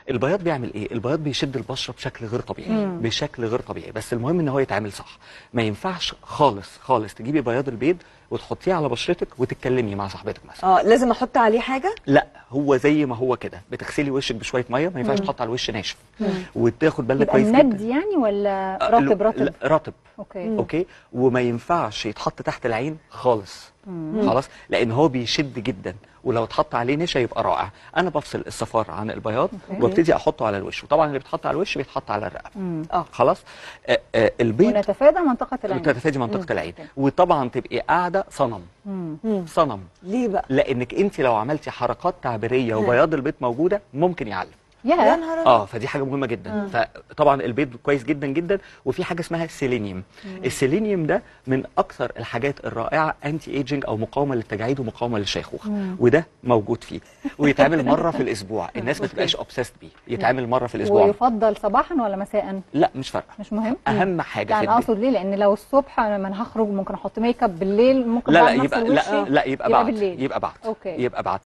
البياض بيعمل ايه البياض بيشد البشره بشكل غير طبيعي مم. بشكل غير طبيعي بس المهم ان هو يتعمل صح ما ينفعش خالص خالص تجيبي بياض البيض وتحطيه على بشرتك وتتكلمي مع صاحبتك مثلا اه لازم احط عليه حاجه لا هو زي ما هو كده بتغسلي وشك بشويه ميه ما ينفعش مم. تحط على الوش ناشف وتاخد بالك يبقى كويس الند جدا يعني ولا آه، رطب لا، رطب لا، رطب اوكي اوكي وما ينفعش يتحط تحت العين خالص مم. خلاص لان هو بيشد جدا ولو اتحط عليه نشا يبقى رائع انا بفصل الصفار عن البياض أوكي. وابتدي احطه على الوش وطبعا اللي بيتحط على الوش بيتحط على الرقبه مم. اه خلاص آه آه البيض ونتفادى منطقه العين وتتفادي منطقه العين أوكي. وطبعا تبقي قاعده صنم مم. مم. صنم ليه بقى لانك انت لو عملتي حركات تعبيريه وبياض البيض موجوده ممكن يعلم يا يا نهار أبيض. اه فدي حاجه مهمه جدا فطبعا البيض كويس جدا جدا وفي حاجه اسمها السيلينيوم السيلينيوم ده من اكثر الحاجات الرائعه انتي ايجنج او مقاومه للتجاعيد ومقاومه للشيخوخه وده موجود فيه ويتعمل مره في الاسبوع الناس ما تبقاش اوبسيست بيه يتعمل مره في الاسبوع ويفضل صباحا ولا مساء لا مش فارقه مش مهم اهم حاجه لا في انا البيت اقصد ليه لان لو الصبح لما انا هخرج ممكن احط ميك اب بالليل ممكن لا بعد لا ما يبقى أغسل لا وشي لا يبقى يبقى بعد بالليل. يبقى بعد أوكي. يبقى بعد